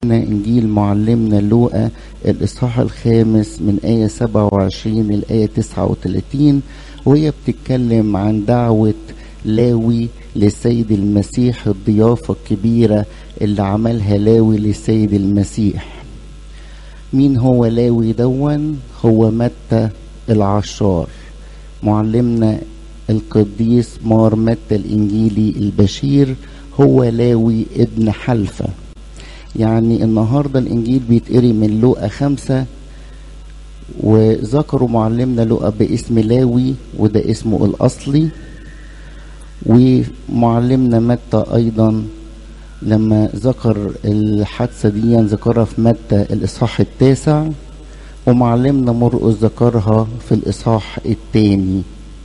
إنجيل معلمنا لوقا الإصحاح الخامس من آية 27 لآية 39 وهي بتتكلم عن دعوة لاوي للسيد المسيح الضيافة الكبيرة اللي عملها لاوي للسيد المسيح مين هو لاوي دون هو متى العشار معلمنا القديس مار متى الإنجيلي البشير هو لاوي ابن حلفة يعني النهاردة الإنجيل بيتقري من لوقا خمسة وذكروا معلمنا لوقا باسم لاوي وده اسمه الأصلي ومعلمنا متى أيضا لما ذكر الحادثة دي ذكرها في متى الإصحاح التاسع ومعلمنا مرقس ذكرها في الإصحاح الثاني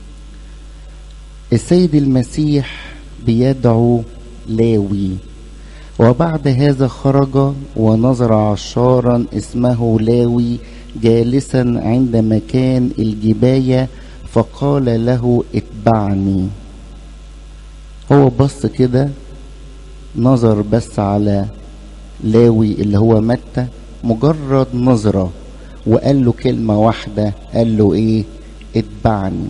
السيد المسيح بيدعو لاوي وبعد هذا خرج ونظر عشارا اسمه لاوي جالسا عند مكان الجباية فقال له اتبعني هو بص كده نظر بس على لاوي اللي هو متى مجرد نظرة وقال له كلمة واحدة قال له ايه اتبعني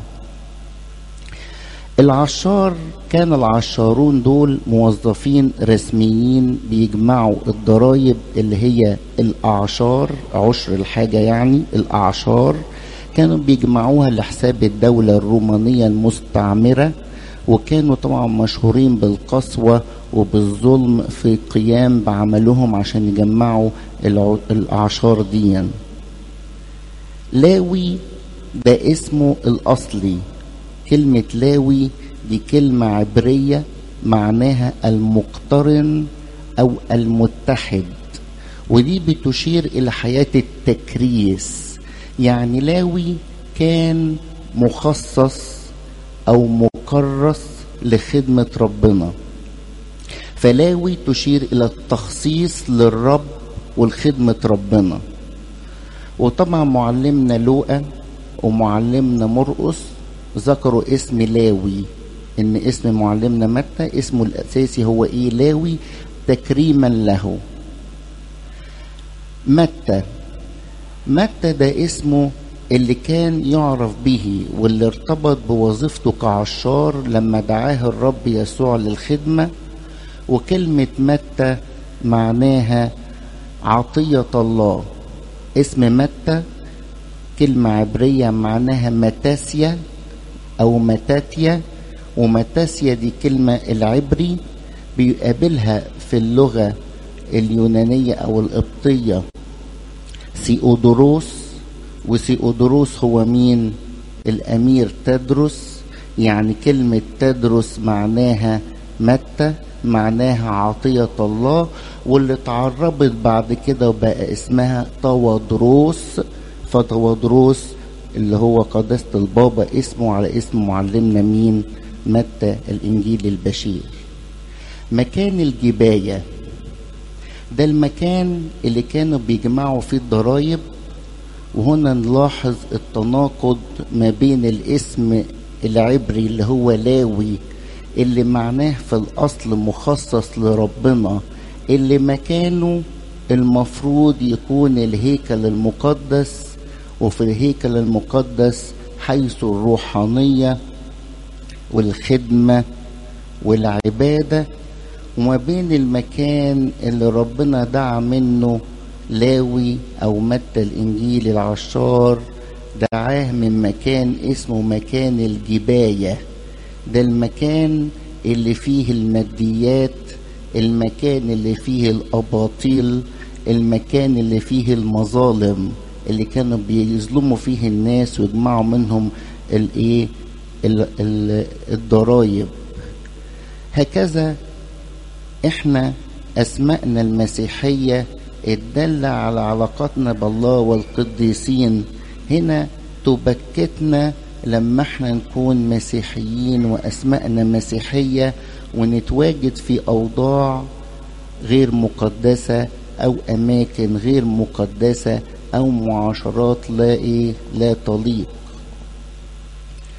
العشار كان العشارون دول موظفين رسميين بيجمعوا الضرايب اللي هي الأعشار عشر الحاجة يعني الأعشار كانوا بيجمعوها لحساب الدولة الرومانية المستعمرة وكانوا طبعا مشهورين بالقسوة وبالظلم في القيام بعملهم عشان يجمعوا الأعشار دي لاوي ده اسمه الأصلي كلمة لاوي دي كلمة عبرية معناها المقترن أو المتحد ودي بتشير إلى حياة التكريس يعني لاوي كان مخصص أو مكرس لخدمة ربنا فلاوي تشير إلى التخصيص للرب والخدمة ربنا وطبعا معلمنا لوقا ومعلمنا مرقس ذكروا اسم لاوي ان اسم معلمنا متى اسمه الاساسي هو ايه لاوي تكريما له متى متى ده اسمه اللي كان يعرف به واللي ارتبط بوظيفته كعشار لما دعاه الرب يسوع للخدمة وكلمة متى معناها عطية الله اسم متى كلمة عبرية معناها متاسيا أو متاتيا ومتاسيا دي كلمة العبري بيقابلها في اللغة اليونانية أو القبطية سيودوروس وسيودوروس هو مين الأمير تدرس يعني كلمة تدرس معناها متى معناها عطية الله واللي اتعربت بعد كده وبقى اسمها طوادروس فطوادروس اللي هو قداسة البابا اسمه على اسم معلمنا مين متى الإنجيل البشير مكان الجباية ده المكان اللي كانوا بيجمعوا فيه الضرايب وهنا نلاحظ التناقض ما بين الاسم العبري اللي هو لاوي اللي معناه في الأصل مخصص لربنا اللي مكانه المفروض يكون الهيكل المقدس وفي الهيكل المقدس حيث الروحانية والخدمة والعبادة وما بين المكان اللي ربنا دعا منه لاوي أو متى الإنجيل العشار دعاه من مكان اسمه مكان الجباية ده المكان اللي فيه الماديات المكان اللي فيه الأباطيل المكان اللي فيه المظالم اللي كانوا بيظلموا فيه الناس ويجمعوا منهم الايه الضرايب هكذا احنا اسماءنا المسيحيه الدالة على علاقتنا بالله والقديسين هنا تبكتنا لما احنا نكون مسيحيين واسماءنا مسيحيه ونتواجد في اوضاع غير مقدسه او اماكن غير مقدسه او معاشرات لا ايه لا تليق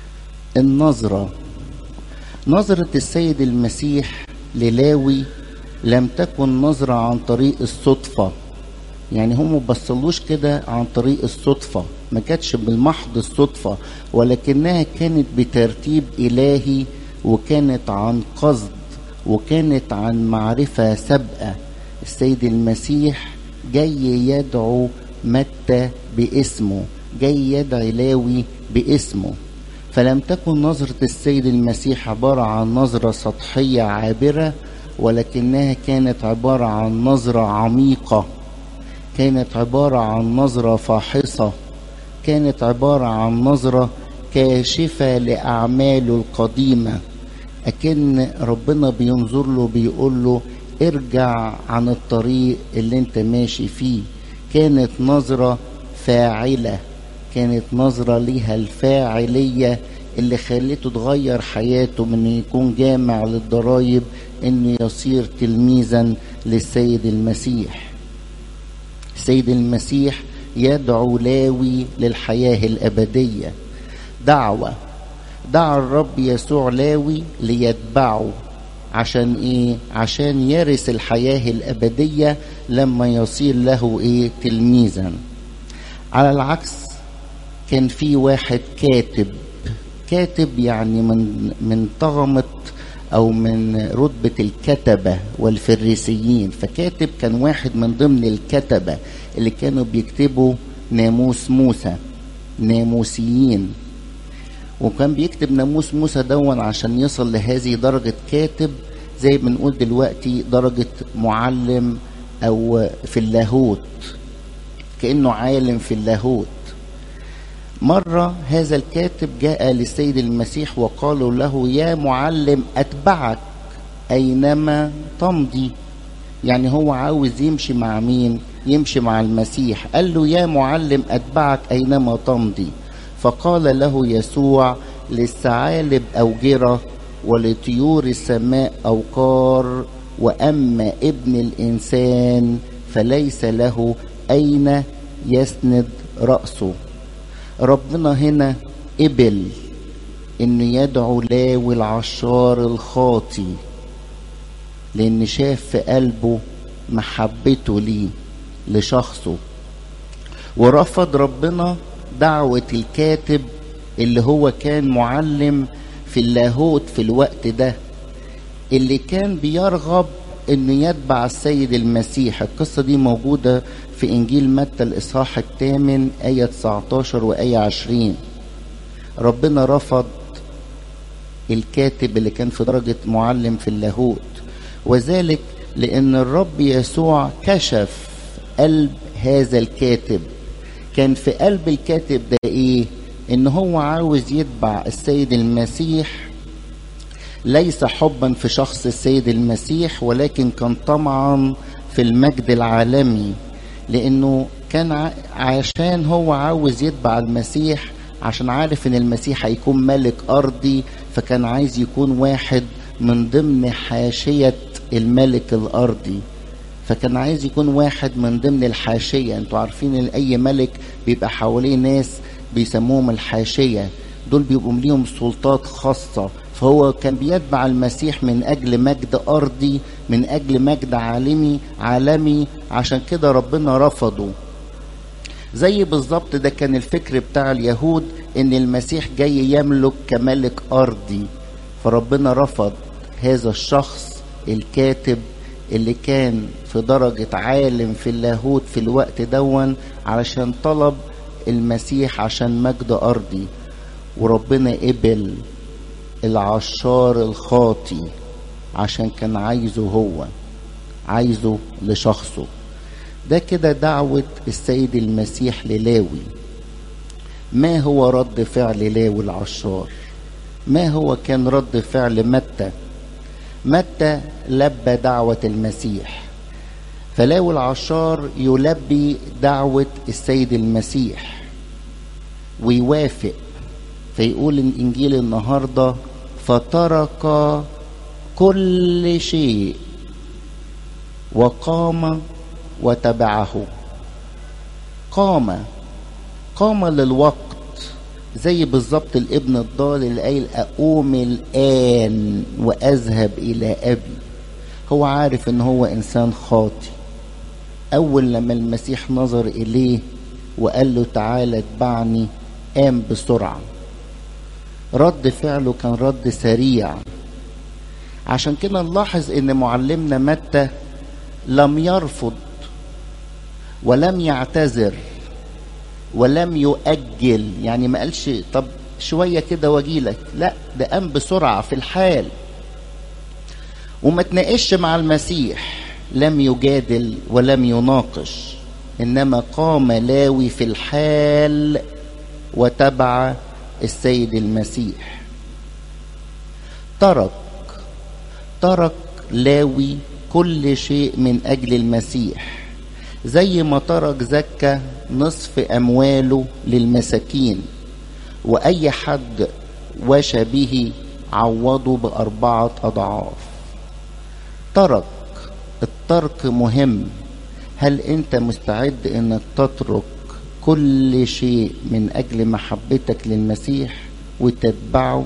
النظره نظره السيد المسيح للاوي لم تكن نظرة عن طريق الصدفة يعني هم بصلوش كده عن طريق الصدفة ما كانتش بالمحض الصدفة ولكنها كانت بترتيب إلهي وكانت عن قصد وكانت عن معرفة سابقة السيد المسيح جاي يدعو متى باسمه جاي يدعي لاوي باسمه فلم تكن نظرة السيد المسيح عبارة عن نظرة سطحية عابرة ولكنها كانت عبارة عن نظرة عميقة كانت عبارة عن نظرة فاحصة كانت عبارة عن نظرة كاشفة لأعماله القديمة أكن ربنا بينظر له بيقول له ارجع عن الطريق اللي انت ماشي فيه كانت نظرة فاعلة كانت نظرة ليها الفاعلية اللي خلته تغير حياته من يكون جامع للضرايب انه يصير تلميذا للسيد المسيح السيد المسيح يدعو لاوي للحياة الأبدية دعوة دعا الرب يسوع لاوي ليتبعه عشان ايه عشان يرث الحياة الأبدية لما يصير له ايه تلميذا على العكس كان في واحد كاتب كاتب يعني من من طغمة او من رتبة الكتبة والفريسيين فكاتب كان واحد من ضمن الكتبة اللي كانوا بيكتبوا ناموس موسى ناموسيين وكان بيكتب ناموس موسى دون عشان يصل لهذه درجة كاتب زي ما بنقول دلوقتي درجة معلم أو في اللاهوت كأنه عالم في اللاهوت مرة هذا الكاتب جاء للسيد المسيح وقالوا له يا معلم أتبعك أينما تمضي يعني هو عاوز يمشي مع مين يمشي مع المسيح قال له يا معلم أتبعك أينما تمضي فقال له يسوع للثعالب أوجرة ولطيور السماء أوقار وأما ابن الإنسان فليس له أين يسند رأسه ربنا هنا قبل انه يدعو لاوي العشار الخاطي لان شاف في قلبه محبته ليه لشخصه ورفض ربنا دعوة الكاتب اللي هو كان معلم في اللاهوت في الوقت ده اللي كان بيرغب انه يتبع السيد المسيح القصة دي موجودة في انجيل متى الاصحاح الثامن آية 19 وآية 20 ربنا رفض الكاتب اللي كان في درجة معلم في اللاهوت وذلك لأن الرب يسوع كشف قلب هذا الكاتب كان في قلب الكاتب ده ايه ان هو عاوز يتبع السيد المسيح ليس حبا في شخص السيد المسيح ولكن كان طمعا في المجد العالمي لانه كان عشان هو عاوز يتبع المسيح عشان عارف ان المسيح هيكون ملك ارضي فكان عايز يكون واحد من ضمن حاشية الملك الارضي فكان عايز يكون واحد من ضمن الحاشية انتوا عارفين ان اي ملك بيبقى حواليه ناس بيسموهم الحاشية دول بيبقوا ليهم سلطات خاصة فهو كان بيتبع المسيح من اجل مجد ارضي من اجل مجد عالمي عالمي عشان كده ربنا رفضه زي بالظبط ده كان الفكر بتاع اليهود ان المسيح جاي يملك كملك ارضي فربنا رفض هذا الشخص الكاتب اللي كان في درجة عالم في اللاهوت في الوقت دون علشان طلب المسيح عشان مجد أرضي وربنا قبل العشار الخاطي عشان كان عايزه هو عايزه لشخصه ده كده دعوة السيد المسيح للاوي ما هو رد فعل لاوي العشار ما هو كان رد فعل متى متى لبى دعوة المسيح فلاوي العشار يلبي دعوة السيد المسيح ويوافق فيقول الإنجيل النهاردة فترك كل شيء وقام وتبعه قام قام للوقت زي بالظبط الابن الضال اللي قايل اقوم الان واذهب الى ابي هو عارف ان هو انسان خاطي اول لما المسيح نظر اليه وقال له تعالى اتبعني قام بسرعه رد فعله كان رد سريع عشان كده نلاحظ ان معلمنا متى لم يرفض ولم يعتذر ولم يؤجل يعني ما قالش طب شوية كده واجيلك لا ده قام بسرعة في الحال وما تناقش مع المسيح لم يجادل ولم يناقش انما قام لاوي في الحال وتبع السيد المسيح ترك ترك لاوي كل شيء من اجل المسيح زي ما ترك زكى نصف امواله للمساكين واي حد وشى به عوضه باربعه اضعاف ترك الترك مهم هل انت مستعد انك تترك كل شيء من اجل محبتك للمسيح وتتبعه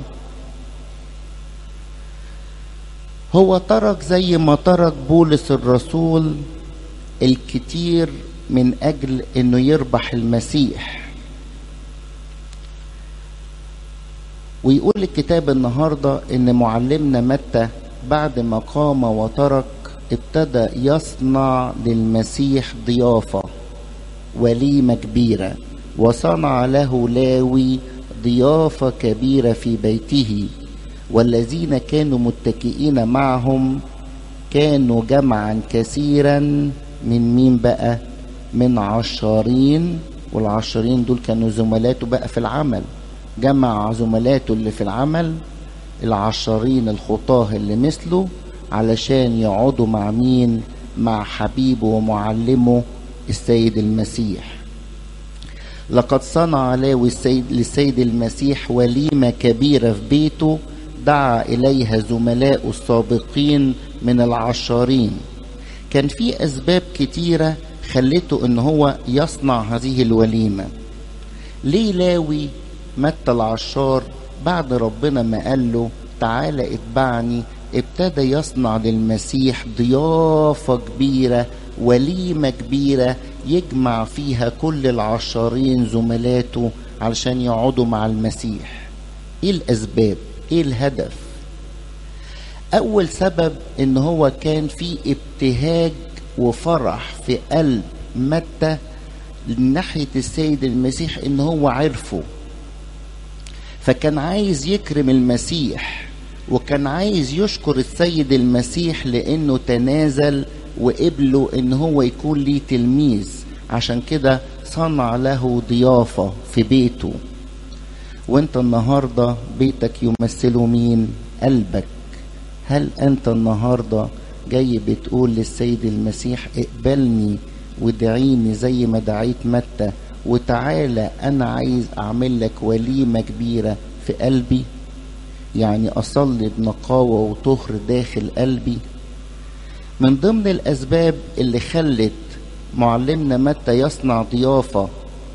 هو ترك زي ما ترك بولس الرسول الكتير من اجل انه يربح المسيح ويقول الكتاب النهارده ان معلمنا متى بعد ما قام وترك ابتدى يصنع للمسيح ضيافه وليمه كبيره وصنع له لاوي ضيافه كبيره في بيته والذين كانوا متكئين معهم كانوا جمعا كثيرا من مين بقى من عشارين والعشرين دول كانوا زملاته بقى في العمل جمع زملاته اللي في العمل العشرين الخطاه اللي مثله علشان يقعدوا مع مين مع حبيبه ومعلمه السيد المسيح لقد صنع لاوي السيد للسيد المسيح وليمة كبيرة في بيته دعا إليها زملاء السابقين من العشارين كان في أسباب كتيرة خلته إن هو يصنع هذه الوليمة ليه لاوي متى العشار بعد ربنا ما قال له تعالى اتبعني ابتدى يصنع للمسيح ضيافة كبيرة وليمة كبيرة يجمع فيها كل العشارين زملاته علشان يقعدوا مع المسيح ايه الاسباب ايه الهدف اول سبب ان هو كان في ابتهاج وفرح في قلب متى ناحية السيد المسيح ان هو عرفه فكان عايز يكرم المسيح وكان عايز يشكر السيد المسيح لانه تنازل وقبله ان هو يكون ليه تلميذ عشان كده صنع له ضيافة في بيته وانت النهاردة بيتك يمثله مين قلبك هل انت النهاردة جاي بتقول للسيد المسيح اقبلني ودعيني زي ما دعيت متى وتعالى انا عايز اعمل لك وليمة كبيرة في قلبي يعني اصلي بنقاوة وطهر داخل قلبي من ضمن الاسباب اللي خلت معلمنا متى يصنع ضيافة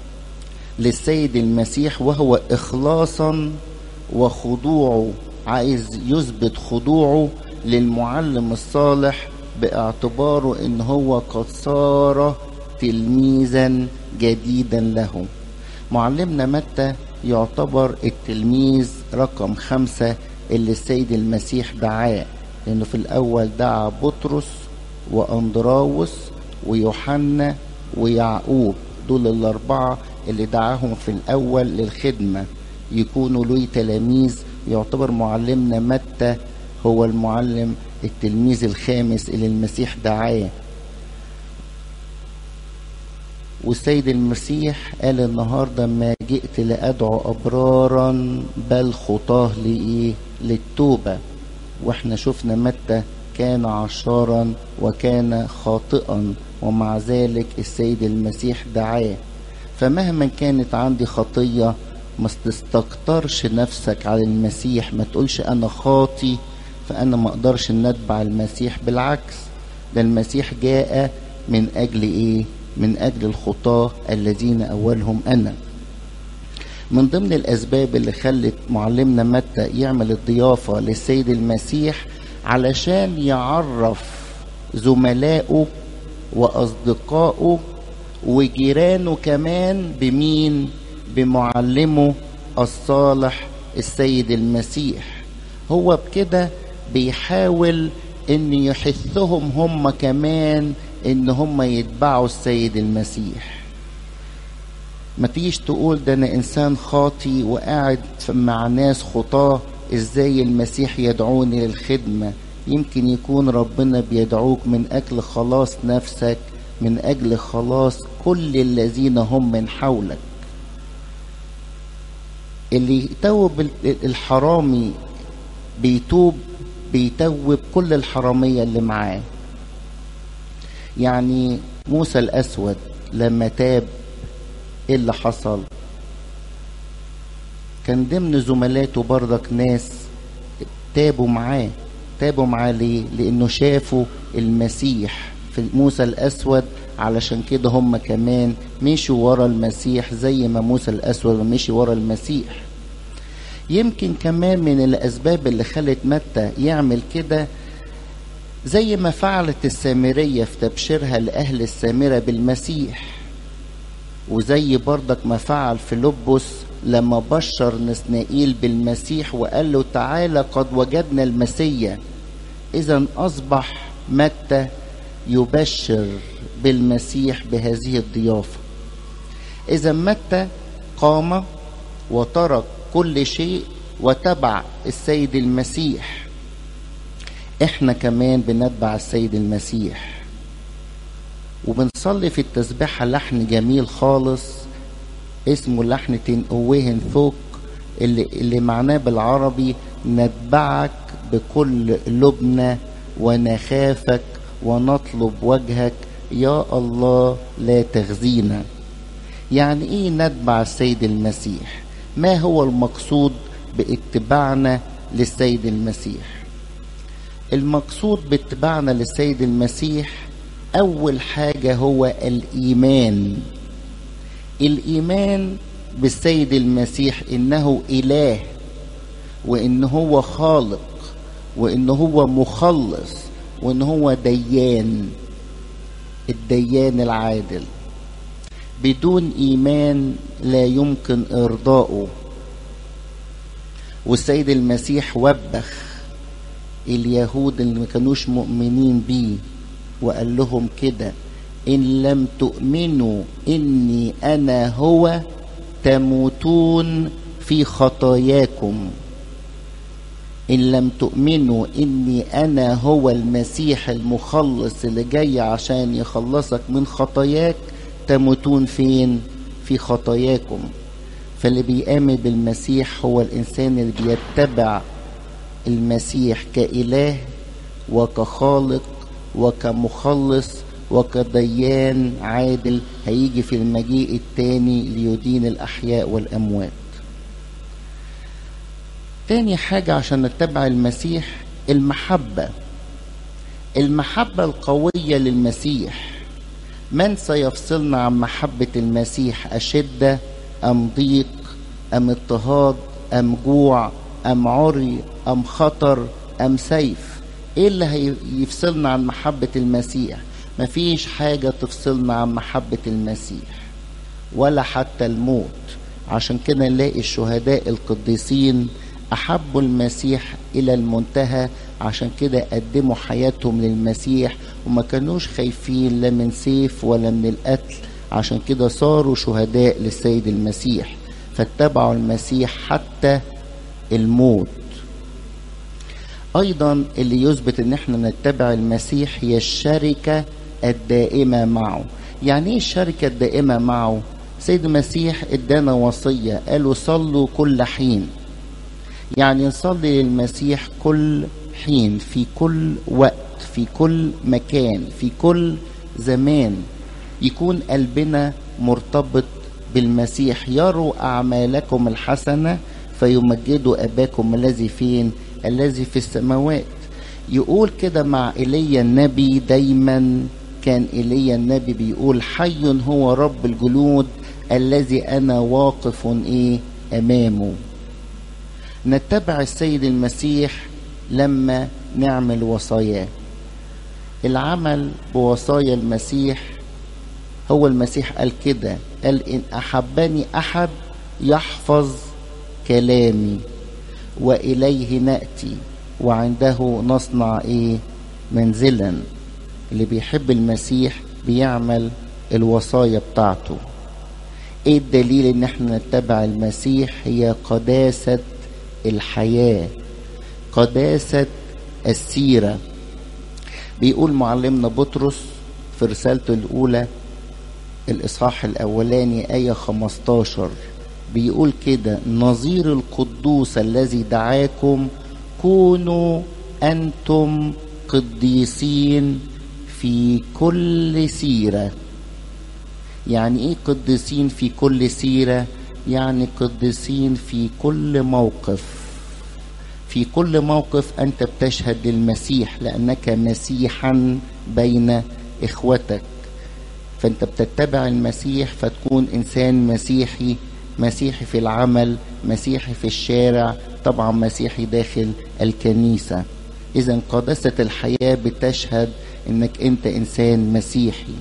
للسيد المسيح وهو اخلاصا وخضوعه عايز يثبت خضوعه للمعلم الصالح باعتباره ان هو قد صار تلميذا جديدا له معلمنا متى يعتبر التلميذ رقم خمسة اللي السيد المسيح دعاه لأنه في الأول دعا بطرس وأندراوس ويوحنا ويعقوب دول الأربعة اللي دعاهم في الأول للخدمة يكونوا له تلاميذ يعتبر معلمنا متى هو المعلم التلميذ الخامس اللي المسيح دعاه والسيد المسيح قال النهارده ما جئت لادعو ابرارا بل خطاه لايه للتوبه واحنا شفنا متى كان عشارا وكان خاطئا ومع ذلك السيد المسيح دعاه فمهما كانت عندي خطيه ما تستكترش نفسك على المسيح ما تقولش انا خاطي فانا ما اقدرش ان اتبع المسيح بالعكس ده المسيح جاء من اجل ايه من اجل الخطاه الذين اولهم انا من ضمن الاسباب اللي خلت معلمنا متى يعمل الضيافه للسيد المسيح علشان يعرف زملائه واصدقائه وجيرانه كمان بمين بمعلمه الصالح السيد المسيح هو بكده بيحاول ان يحثهم هم كمان ان هم يتبعوا السيد المسيح ما تيجي تقول ده انا انسان خاطي وقاعد مع ناس خطاه ازاي المسيح يدعوني للخدمه يمكن يكون ربنا بيدعوك من اجل خلاص نفسك من اجل خلاص كل الذين هم من حولك اللي يتوب الحرامي بيتوب بيتوب كل الحرامية اللي معاه يعني موسى الأسود لما تاب ايه اللي حصل كان ضمن زملاته برضك ناس تابوا معاه تابوا معاه ليه لانه شافوا المسيح في موسى الاسود علشان كده هم كمان مشوا ورا المسيح زي ما موسى الاسود مشي ورا المسيح يمكن كمان من الاسباب اللي خلت متى يعمل كده زي ما فعلت السامرية في تبشيرها لأهل السامرة بالمسيح وزي برضك ما فعل فيلبس لما بشر نسنائيل بالمسيح وقال له تعالى قد وجدنا المسيا إذا أصبح متى يبشر بالمسيح بهذه الضيافة إذا متى قام وترك كل شيء وتبع السيد المسيح احنا كمان بنتبع السيد المسيح وبنصلي في التسبيحة لحن جميل خالص اسمه لحن تنقوهن فوق اللي, اللي معناه بالعربي نتبعك بكل لبنى ونخافك ونطلب وجهك يا الله لا تخزينا يعني ايه نتبع السيد المسيح ما هو المقصود باتباعنا للسيد المسيح المقصود باتباعنا للسيد المسيح اول حاجه هو الايمان الايمان بالسيد المسيح انه اله وان هو خالق وان هو مخلص وان هو ديان الديان العادل بدون ايمان لا يمكن ارضائه والسيد المسيح وبخ اليهود اللي ما كانوش مؤمنين بيه وقال لهم كده ان لم تؤمنوا اني انا هو تموتون في خطاياكم ان لم تؤمنوا اني انا هو المسيح المخلص اللي جاي عشان يخلصك من خطاياك تموتون فين في خطاياكم فاللي بيآمن بالمسيح هو الانسان اللي بيتبع المسيح كإله وكخالق وكمخلص وكديان عادل هيجي في المجيء التاني ليدين الأحياء والأموات تاني حاجة عشان نتبع المسيح المحبة المحبة القوية للمسيح من سيفصلنا عن محبة المسيح أشدة أم ضيق أم اضطهاد أم جوع أم عري أم خطر أم سيف إيه اللي هيفصلنا عن محبة المسيح مفيش حاجة تفصلنا عن محبة المسيح ولا حتى الموت عشان كده نلاقي الشهداء القديسين أحبوا المسيح إلى المنتهى عشان كده قدموا حياتهم للمسيح وما كانوش خايفين لا من سيف ولا من القتل عشان كده صاروا شهداء للسيد المسيح فاتبعوا المسيح حتى الموت ايضا اللي يثبت ان احنا نتبع المسيح هي الشركة الدائمة معه يعني ايه الشركة الدائمة معه سيد المسيح ادانا وصية قالوا صلوا كل حين يعني نصلي للمسيح كل حين في كل وقت في كل مكان في كل زمان يكون قلبنا مرتبط بالمسيح يروا أعمالكم الحسنة فيمجدوا أباكم الذي فين الذي في السماوات يقول كده مع إيليا النبي دايما كان إيليا النبي بيقول حي هو رب الجنود الذي أنا واقف إيه أمامه نتبع السيد المسيح لما نعمل وصاياه العمل بوصايا المسيح هو المسيح قال كده قال إن أحبني أحد يحفظ كلامي وإليه نأتي وعنده نصنع إيه منزلا اللي بيحب المسيح بيعمل الوصايا بتاعته ايه الدليل ان احنا نتبع المسيح هي قداسة الحياة قداسة السيرة بيقول معلمنا بطرس في رسالته الأولى الإصحاح الأولاني آية 15 بيقول كده نظير القدوس الذي دعاكم كونوا أنتم قديسين في كل سيرة يعني إيه قديسين في كل سيرة يعني قديسين في كل موقف في كل موقف أنت بتشهد للمسيح لأنك مسيحا بين إخوتك فأنت بتتبع المسيح فتكون إنسان مسيحي مسيحي في العمل مسيحي في الشارع طبعا مسيحي داخل الكنيسة إذا قداسة الحياة بتشهد إنك أنت إنسان مسيحي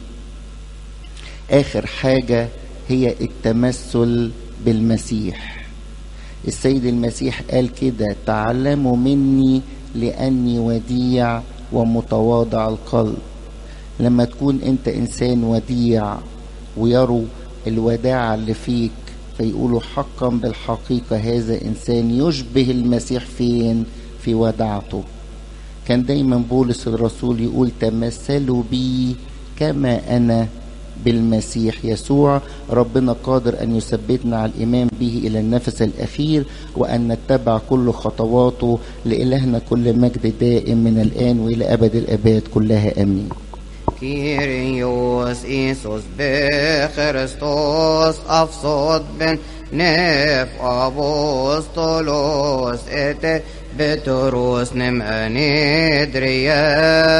آخر حاجة هي التمثل بالمسيح السيد المسيح قال كده تعلموا مني لأني وديع ومتواضع القلب لما تكون أنت إنسان وديع ويروا الوداعة اللي فيك فيقولوا حقا بالحقيقة هذا إنسان يشبه المسيح فين في وداعته كان دايما بولس الرسول يقول تمثلوا بي كما أنا بالمسيح يسوع ربنا قادر أن يثبتنا على الإيمان به إلى النفس الأخير وأن نتبع كل خطواته لإلهنا كل مجد دائم من الآن وإلى أبد الأباد كلها أمين Kyrios Isus be Christos afsod ben nef apostolos et Petrus nem anedria